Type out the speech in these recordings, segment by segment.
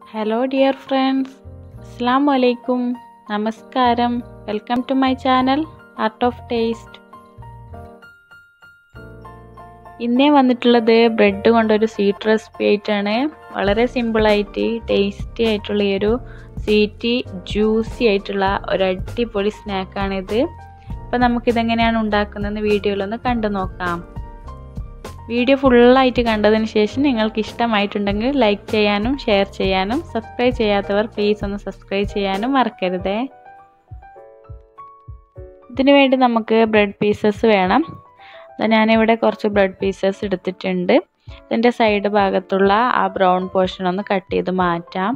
hello dear friends അസ്സാം വലൈക്കും നമസ്കാരം welcome to my channel art of taste ഇന്നേ വന്നിട്ടുള്ളത് ബ്രെഡ് കൊണ്ടൊരു സ്വീറ്റ് റെസിപ്പി ആയിട്ടാണ് വളരെ സിമ്പിളായിട്ട് ടേസ്റ്റി ആയിട്ടുള്ള ഈ ഒരു സ്വീറ്റ് ജ്യൂസി ആയിട്ടുള്ള ഒരു അടിപൊളി സ്നാക്കാണിത് അപ്പോൾ നമുക്കിതെങ്ങനെയാണ് ഉണ്ടാക്കുന്നതെന്ന് വീഡിയോയിലൊന്ന് കണ്ടു നോക്കാം വീഡിയോ ഫുള്ളായിട്ട് കണ്ടതിന് ശേഷം നിങ്ങൾക്ക് ഇഷ്ടമായിട്ടുണ്ടെങ്കിൽ ലൈക്ക് ചെയ്യാനും ഷെയർ ചെയ്യാനും സബ്സ്ക്രൈബ് ചെയ്യാത്തവർ പ്ലീസ് ഒന്ന് സബ്സ്ക്രൈബ് ചെയ്യാനും മറക്കരുതേ ഇതിനു വേണ്ടി നമുക്ക് ബ്രെഡ് പീസസ് വേണം ഞാനിവിടെ കുറച്ച് ബ്രെഡ് പീസസ് എടുത്തിട്ടുണ്ട് ഇതിൻ്റെ സൈഡ് ഭാഗത്തുള്ള ആ ബ്രൗൺ പോർഷൻ ഒന്ന് കട്ട് ചെയ്ത് മാറ്റാം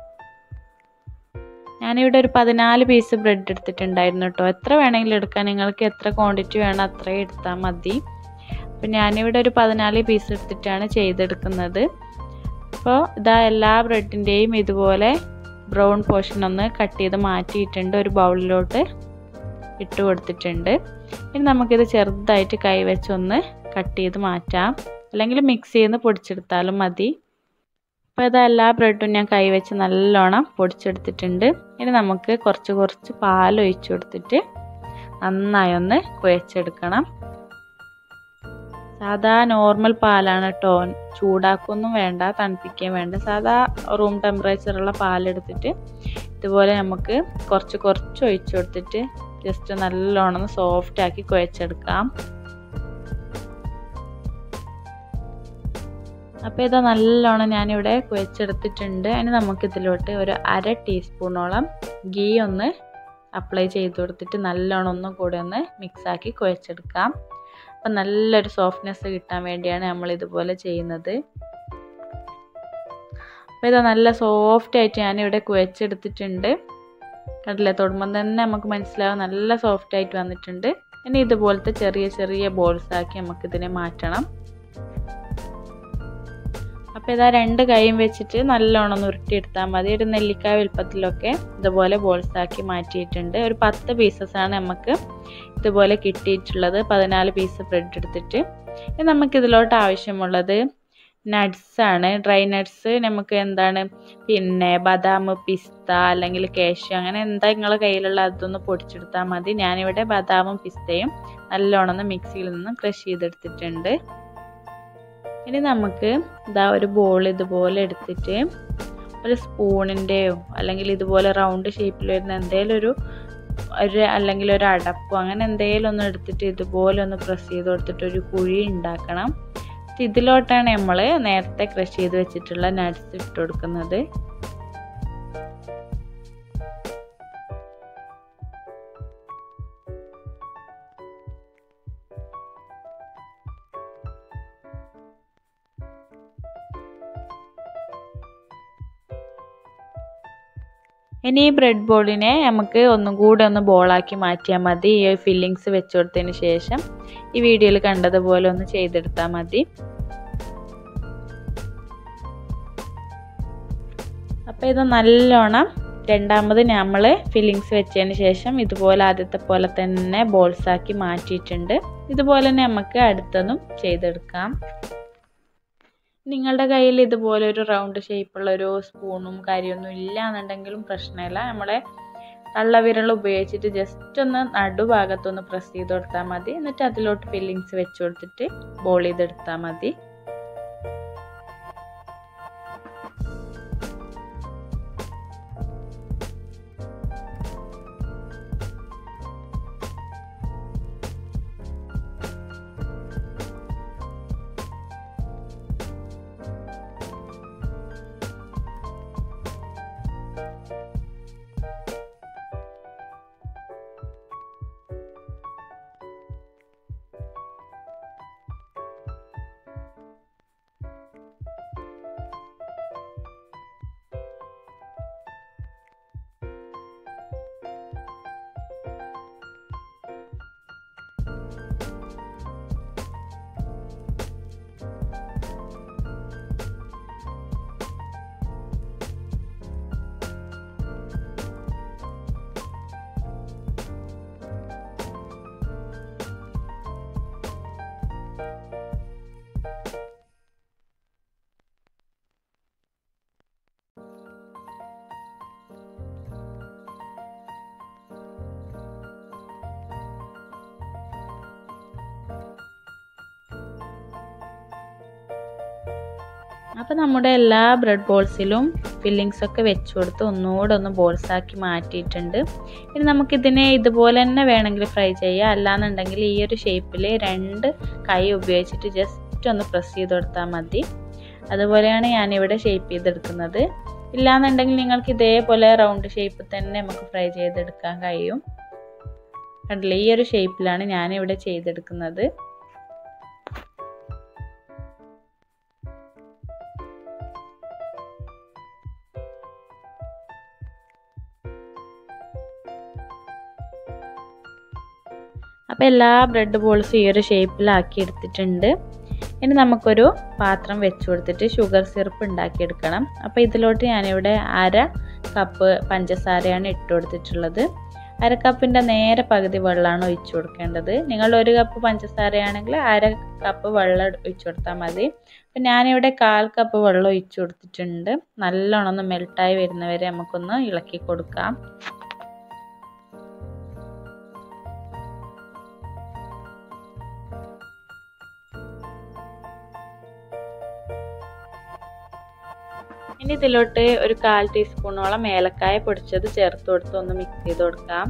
ഞാനിവിടെ ഒരു പതിനാല് പീസ് ബ്രെഡ് എടുത്തിട്ടുണ്ടായിരുന്നു കേട്ടോ എത്ര വേണമെങ്കിലും എടുക്കാം നിങ്ങൾക്ക് എത്ര ക്വാണ്ടിറ്റി വേണം അത്രയും എടുത്താൽ മതി അപ്പം ഞാനിവിടെ ഒരു പതിനാല് പീസ് എടുത്തിട്ടാണ് ചെയ്തെടുക്കുന്നത് അപ്പോൾ ഇതാ എല്ലാ ബ്രെഡിൻ്റെയും ഇതുപോലെ ബ്രൗൺ പോർഷൻ ഒന്ന് കട്ട് ചെയ്ത് മാറ്റിയിട്ടുണ്ട് ഒരു ബൗളിലോട്ട് ഇട്ട് കൊടുത്തിട്ടുണ്ട് ഇനി നമുക്കിത് ചെറുതായിട്ട് കൈവച്ചൊന്ന് കട്ട് ചെയ്ത് മാറ്റാം അല്ലെങ്കിൽ മിക്സ് ചെയ്ത് പൊടിച്ചെടുത്താലും മതി അപ്പോൾ ഇത് എല്ലാ ബ്രെഡും ഞാൻ കൈവച്ച് നല്ലോണം പൊടിച്ചെടുത്തിട്ടുണ്ട് ഇനി നമുക്ക് കുറച്ച് കുറച്ച് പാൽ ഒഴിച്ചു കൊടുത്തിട്ട് നന്നായി ഒന്ന് കുഴച്ചെടുക്കണം സാധാ നോർമൽ പാലാണ് കേട്ടോ ചൂടാക്കൊന്നും വേണ്ട തണുപ്പിക്കുകയും വേണ്ട സാധാ റൂം ടെമ്പറേച്ചറുള്ള പാലെടുത്തിട്ട് ഇതുപോലെ നമുക്ക് കുറച്ച് കുറച്ച് ഒഴിച്ചു കൊടുത്തിട്ട് ജസ്റ്റ് നല്ലോണം സോഫ്റ്റ് ആക്കി കുഴച്ചെടുക്കാം അപ്പോൾ ഇത് നല്ലോണം ഞാനിവിടെ കുഴച്ചെടുത്തിട്ടുണ്ട് അതിന് നമുക്കിതിലോട്ട് ഒരു അര ടീസ്പൂണോളം ഗീ ഒന്ന് അപ്ലൈ ചെയ്ത് കൊടുത്തിട്ട് നല്ലോണം ഒന്നും കൂടെ ഒന്ന് മിക്സാക്കി കുഴച്ചെടുക്കാം അപ്പം നല്ലൊരു സോഫ്റ്റ്നെസ് കിട്ടാൻ വേണ്ടിയാണ് നമ്മൾ ഇതുപോലെ ചെയ്യുന്നത് അപ്പോൾ ഇത് നല്ല സോഫ്റ്റ് ആയിട്ട് ഞാനിവിടെ കുഴച്ചെടുത്തിട്ടുണ്ട് കണ്ടില്ലേ തൊടുമ്പം തന്നെ നമുക്ക് മനസ്സിലാവും നല്ല സോഫ്റ്റ് ആയിട്ട് വന്നിട്ടുണ്ട് ഇനി ഇതുപോലത്തെ ചെറിയ ചെറിയ ബോൾസ് ആക്കി നമുക്കിതിനെ മാറ്റണം അപ്പോൾ ഇതാ രണ്ട് കൈയും വെച്ചിട്ട് നല്ലോണം ഒന്ന് ഉരുട്ടിയെടുത്താൽ മതി ഒരു നെല്ലിക്കായ വലുപ്പത്തിലൊക്കെ ഇതുപോലെ ബോൾസ് ആക്കി മാറ്റിയിട്ടുണ്ട് ഒരു പത്ത് പീസസ് ആണ് നമുക്ക് ഇതുപോലെ കിട്ടിയിട്ടുള്ളത് പതിനാല് പീസ് ബ്രെഡ് എടുത്തിട്ട് ഇനി നമുക്ക് ഇതിലോട്ട് ആവശ്യമുള്ളത് നട്ട്സ് ആണ് ഡ്രൈ നട്ട്സ് നമുക്ക് എന്താണ് പിന്നെ ബദാം പിസ്ത അല്ലെങ്കിൽ കാഷ്യൂ അങ്ങനെ എന്താ നിങ്ങളുടെ കയ്യിലുള്ള അതൊന്ന് പൊടിച്ചെടുത്താൽ മതി ഞാനിവിടെ ബദാമും പിസ്തയും നല്ലോണം ഒന്ന് മിക്സിയിൽ നിന്ന് ക്രഷ് ചെയ്തെടുത്തിട്ടുണ്ട് ഇനി നമുക്ക് ഇതാ ഒരു ബോൾ ഇതുപോലെ എടുത്തിട്ട് ഒരു സ്പൂണിൻ്റെയോ അല്ലെങ്കിൽ ഇതുപോലെ റൗണ്ട് ഷേപ്പിൽ വരുന്ന എന്തെങ്കിലും ഒരു ഒരു അല്ലെങ്കിൽ ഒരു അടപ്പോ അങ്ങനെ എന്തെങ്കിലും ഒന്ന് എടുത്തിട്ട് ഇതുപോലെ ഒന്ന് പ്രസ് ചെയ്ത് കൊടുത്തിട്ട് ഒരു കുഴി ഉണ്ടാക്കണം ഇതിലോട്ടാണ് നമ്മൾ നേരത്തെ ക്രഷ് ചെയ്ത് വെച്ചിട്ടുള്ള നട്ട്സ് ഇട്ട് കൊടുക്കുന്നത് ഇനി ഈ ബ്രെഡ് ബോളിനെ നമുക്ക് ഒന്നും കൂടെ ഒന്ന് ബോളാക്കി മാറ്റിയാൽ മതി ഈ ഫില്ലിങ്സ് വെച്ച് കൊടുത്തതിന് ശേഷം ഈ വീഡിയോയിൽ കണ്ടതുപോലെ ഒന്ന് ചെയ്തെടുത്താൽ മതി അപ്പോൾ ഇത് നല്ലോണം രണ്ടാമത് നമ്മൾ ഫില്ലിങ്സ് വെച്ചതിന് ശേഷം ഇതുപോലെ ആദ്യത്തെ പോലെ തന്നെ ബോൾസ് ആക്കി മാറ്റിയിട്ടുണ്ട് ഇതുപോലെ തന്നെ നമുക്ക് അടുത്തതും ചെയ്തെടുക്കാം നിങ്ങളുടെ കയ്യിൽ ഇതുപോലെ ഒരു റൗണ്ട് ഷേപ്പുള്ള ഒരു സ്പൂണും കാര്യമൊന്നും ഇല്ല എന്നുണ്ടെങ്കിലും പ്രശ്നമില്ല നമ്മളെ തള്ളവിരൽ ഉപയോഗിച്ചിട്ട് ജസ്റ്റ് ഒന്ന് നടുഭാഗത്തൊന്ന് പ്രസ് ചെയ്ത് കൊടുത്താൽ മതി എന്നിട്ട് അതിലോട്ട് ഫില്ലിങ്സ് വെച്ച് കൊടുത്തിട്ട് ബോൾ ചെയ്തെടുത്താൽ മതി അപ്പോൾ നമ്മുടെ എല്ലാ ബ്രെഡ് ബോൾസിലും ഫില്ലിങ്സ് ഒക്കെ വെച്ച് കൊടുത്ത് ഒന്നുകൂടെ ഒന്ന് ബോൾസ് ആക്കി മാറ്റിയിട്ടുണ്ട് ഇനി നമുക്കിതിനെ ഇതുപോലെ തന്നെ വേണമെങ്കിൽ ഫ്രൈ ചെയ്യാം അല്ലാന്നുണ്ടെങ്കിൽ ഈ ഒരു ഷേപ്പിൽ രണ്ട് കൈ ഉപയോഗിച്ചിട്ട് ജസ്റ്റ് ഒന്ന് പ്രസ് ചെയ്ത് കൊടുത്താൽ മതി അതുപോലെയാണ് ഞാനിവിടെ ഷേപ്പ് ചെയ്തെടുക്കുന്നത് ഇല്ലാന്നുണ്ടെങ്കിൽ നിങ്ങൾക്ക് ഇതേപോലെ റൗണ്ട് ഷേപ്പ് തന്നെ നമുക്ക് ഫ്രൈ ചെയ്തെടുക്കാൻ കഴിയും കണ്ടില്ലേ ഈ ഒരു ഷേപ്പിലാണ് ഞാനിവിടെ ചെയ്തെടുക്കുന്നത് അപ്പോൾ എല്ലാ ബ്രെഡ് ബോൾസും ഈ ഒരു ഷേപ്പിലാക്കി എടുത്തിട്ടുണ്ട് ഇനി നമുക്കൊരു പാത്രം വെച്ച് കൊടുത്തിട്ട് ഷുഗർ സിറപ്പ് ഉണ്ടാക്കിയെടുക്കണം അപ്പോൾ ഇതിലോട്ട് ഞാനിവിടെ അര കപ്പ് പഞ്ചസാരയാണ് ഇട്ട് കൊടുത്തിട്ടുള്ളത് അര കപ്പിൻ്റെ നേരെ പകുതി വെള്ളമാണ് ഒഴിച്ചു കൊടുക്കേണ്ടത് നിങ്ങൾ ഒരു കപ്പ് പഞ്ചസാരയാണെങ്കിൽ അര കപ്പ് വെള്ളം ഒഴിച്ചു കൊടുത്താൽ മതി അപ്പം ഞാനിവിടെ കാൽ കപ്പ് വെള്ളം ഒഴിച്ചു കൊടുത്തിട്ടുണ്ട് നല്ലോണം ഒന്ന് മെൽട്ടായി വരുന്നവരെ നമുക്കൊന്ന് ഇളക്കി കൊടുക്കാം ഇനി ഇതിലോട്ട് ഒരു കാൽ ടീസ്പൂണോളം ഏലക്കായ പൊടിച്ചത് ചേർത്ത് കൊടുത്ത് ഒന്ന് മിക്സ് ചെയ്ത് കൊടുക്കാം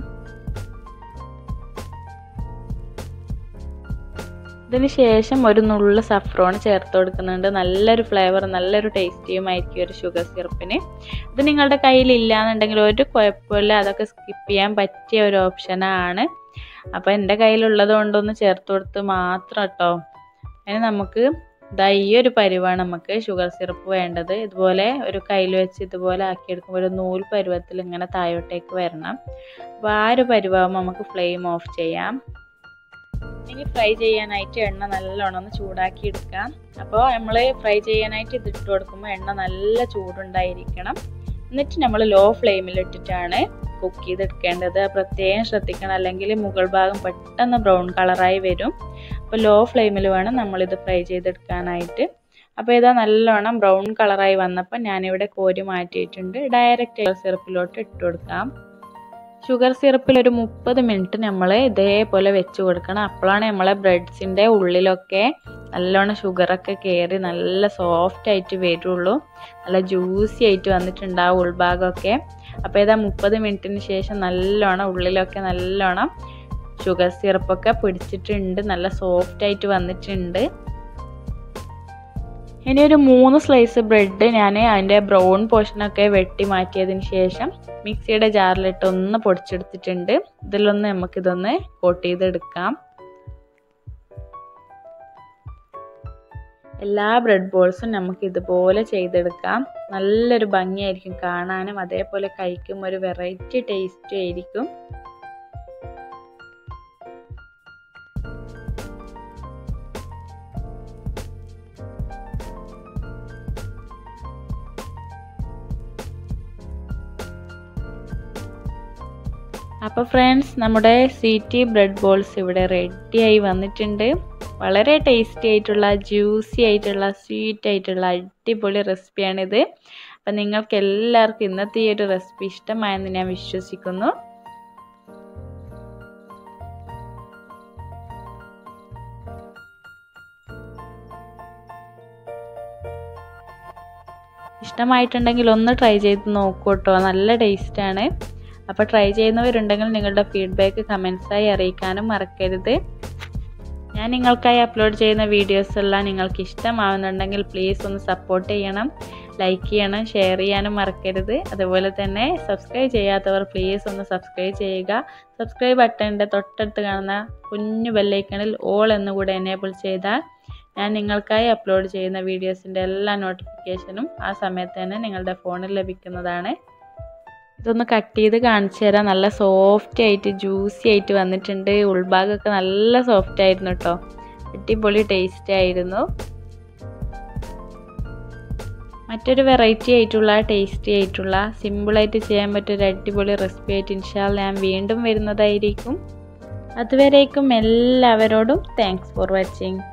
ഇതിന് ശേഷം ഒരു നുള്ള് സഫ്രോൺ ചേർത്ത് കൊടുക്കുന്നുണ്ട് നല്ലൊരു ഫ്ലേവർ നല്ലൊരു ടേസ്റ്റിയുമായിരിക്കും ഒരു ഷുഗർ സിറപ്പിന് ഇത് നിങ്ങളുടെ കയ്യിൽ ഇല്ലാന്നുണ്ടെങ്കിൽ ഒരു കുഴപ്പമില്ല അതൊക്കെ സ്കിപ്പ് ചെയ്യാൻ പറ്റിയ ഒരു ഓപ്ഷനാണ് അപ്പോൾ എൻ്റെ കയ്യിലുള്ളത് കൊണ്ടൊന്ന് ചേർത്ത് കൊടുത്ത് മാത്രം കേട്ടോ അതിന് നമുക്ക് ഇതാ ഈ ഒരു പരുവാണ് നമുക്ക് ഷുഗർ സിറപ്പ് വേണ്ടത് ഇതുപോലെ ഒരു കയ്യിൽ വെച്ച് ഇതുപോലെ ആക്കിയെടുക്കുമ്പോൾ ഒരു നൂൽ പരുവത്തിൽ ഇങ്ങനെ താഴോട്ടേക്ക് വരണം അപ്പോൾ ആ ഒരു പരുവാകുമ്പോൾ നമുക്ക് ഫ്ലെയിം ഓഫ് ചെയ്യാം ഇനി ഫ്രൈ ചെയ്യാനായിട്ട് എണ്ണ നല്ലോണം ഒന്ന് ചൂടാക്കി എടുക്കാം അപ്പോൾ നമ്മൾ ഫ്രൈ ചെയ്യാനായിട്ട് ഇത് ഇട്ട് കൊടുക്കുമ്പോൾ എണ്ണ നല്ല ചൂടുണ്ടായിരിക്കണം എന്നിട്ട് നമ്മൾ ലോ ഫ്ലെയിമിൽ ഇട്ടിട്ടാണ് കുക്ക് ചെയ്തെടുക്കേണ്ടത് പ്രത്യേകം ശ്രദ്ധിക്കണം അല്ലെങ്കിൽ മുകൾ ഭാഗം പെട്ടെന്ന് ബ്രൗൺ കളറായി വരും അപ്പോൾ ലോ ഫ്ലെയിമിൽ വേണം നമ്മളിത് ഫ്രൈ ചെയ്തെടുക്കാനായിട്ട് അപ്പോൾ ഇതാ നല്ലോണം ബ്രൗൺ കളറായി വന്നപ്പോൾ ഞാനിവിടെ കോരി മാറ്റിയിട്ടുണ്ട് ഡയറക്റ്റ് സിറപ്പിലോട്ട് ഇട്ട് കൊടുക്കാം ഷുഗർ സിറപ്പിൽ ഒരു മുപ്പത് മിനിറ്റ് നമ്മൾ ഇതേപോലെ വെച്ച് കൊടുക്കണം അപ്പോഴാണ് നമ്മളെ ബ്രെഡ്സിൻ്റെ ഉള്ളിലൊക്കെ നല്ലോണം ഷുഗറൊക്കെ കയറി നല്ല സോഫ്റ്റ് ആയിട്ട് വരുള്ളൂ നല്ല ജ്യൂസി ആയിട്ട് വന്നിട്ടുണ്ടാവും ഉൾഭാഗമൊക്കെ അപ്പോൾ ഇതാ മുപ്പത് മിനിറ്റിന് ശേഷം നല്ലോണം ഉള്ളിലൊക്കെ നല്ലോണം ഷുഗർ സിറപ്പൊക്കെ പിടിച്ചിട്ടുണ്ട് നല്ല സോഫ്റ്റ് ആയിട്ട് വന്നിട്ടുണ്ട് ഇനി ഒരു മൂന്ന് സ്ലൈസ് ബ്രെഡ് ഞാൻ അതിൻ്റെ ബ്രൗൺ പോർഷനൊക്കെ വെട്ടി മാറ്റിയതിന് ശേഷം മിക്സിയുടെ ജാറിലിട്ട് ഒന്ന് പൊടിച്ചെടുത്തിട്ടുണ്ട് ഇതിലൊന്ന് നമുക്കിതൊന്ന് കോട്ട് ചെയ്തെടുക്കാം എല്ലാ ബ്രെഡ് ബോൾസും നമുക്ക് ഇതുപോലെ ചെയ്തെടുക്കാം നല്ലൊരു ഭംഗിയായിരിക്കും കാണാനും അതേപോലെ കഴിക്കുമ്പോൾ ഒരു വെറൈറ്റി ടേസ്റ്റും ആയിരിക്കും അപ്പോൾ ഫ്രണ്ട്സ് നമ്മുടെ സീറ്റി ബ്രെഡ് ബോൾസ് ഇവിടെ റെഡിയായി വന്നിട്ടുണ്ട് വളരെ ടേസ്റ്റി ആയിട്ടുള്ള ജ്യൂസി ആയിട്ടുള്ള സ്വീറ്റ് ആയിട്ടുള്ള അടിപൊളി റെസിപ്പിയാണിത് അപ്പം നിങ്ങൾക്ക് എല്ലാവർക്കും ഇന്നത്തെ ഈ ഒരു റെസിപ്പി ഇഷ്ടമായെന്ന് ഞാൻ വിശ്വസിക്കുന്നു ഇഷ്ടമായിട്ടുണ്ടെങ്കിൽ ഒന്ന് ട്രൈ ചെയ്ത് നോക്കൂ കേട്ടോ നല്ല ടേസ്റ്റാണ് അപ്പോൾ ട്രൈ ചെയ്യുന്നവരുണ്ടെങ്കിൽ നിങ്ങളുടെ ഫീഡ്ബാക്ക് കമൻസായി അറിയിക്കാനും മറക്കരുത് ഞാൻ നിങ്ങൾക്കായി അപ്ലോഡ് ചെയ്യുന്ന വീഡിയോസ് എല്ലാം നിങ്ങൾക്ക് ഇഷ്ടമാവുന്നുണ്ടെങ്കിൽ പ്ലീസ് ഒന്ന് സപ്പോർട്ട് ചെയ്യണം ലൈക്ക് ചെയ്യണം ഷെയർ ചെയ്യാനും മറക്കരുത് അതുപോലെ തന്നെ സബ്സ്ക്രൈബ് ചെയ്യാത്തവർ പ്ലീസ് ഒന്ന് സബ്സ്ക്രൈബ് ചെയ്യുക സബ്സ്ക്രൈബ് ബട്ടണിൻ്റെ തൊട്ടടുത്ത് കാണുന്ന കുഞ്ഞു ബെല്ലൈക്കണിൽ ഓൾ എന്നുകൂടെ എനേബിൾ ചെയ്താൽ ഞാൻ നിങ്ങൾക്കായി അപ്ലോഡ് ചെയ്യുന്ന വീഡിയോസിൻ്റെ എല്ലാ നോട്ടിഫിക്കേഷനും ആ സമയത്ത് തന്നെ നിങ്ങളുടെ ഫോണിൽ ലഭിക്കുന്നതാണ് ഇതൊന്ന് കട്ട് ചെയ്ത് കാണിച്ചു തരാം നല്ല സോഫ്റ്റ് ആയിട്ട് ജ്യൂസി ആയിട്ട് വന്നിട്ടുണ്ട് ഉൾഭാഗമൊക്കെ നല്ല സോഫ്റ്റ് ആയിരുന്നു കേട്ടോ അടിപൊളി ടേസ്റ്റ് ആയിരുന്നു മറ്റൊരു വെറൈറ്റി ആയിട്ടുള്ള ടേസ്റ്റി ആയിട്ടുള്ള സിമ്പിളായിട്ട് ചെയ്യാൻ പറ്റിയ ഒരു അടിപൊളി റെസിപ്പി ആയിട്ട് ഇൻഷാല് ഞാൻ വീണ്ടും വരുന്നതായിരിക്കും അതുവരേക്കും എല്ലാവരോടും താങ്ക്സ് ഫോർ വാച്ചിങ്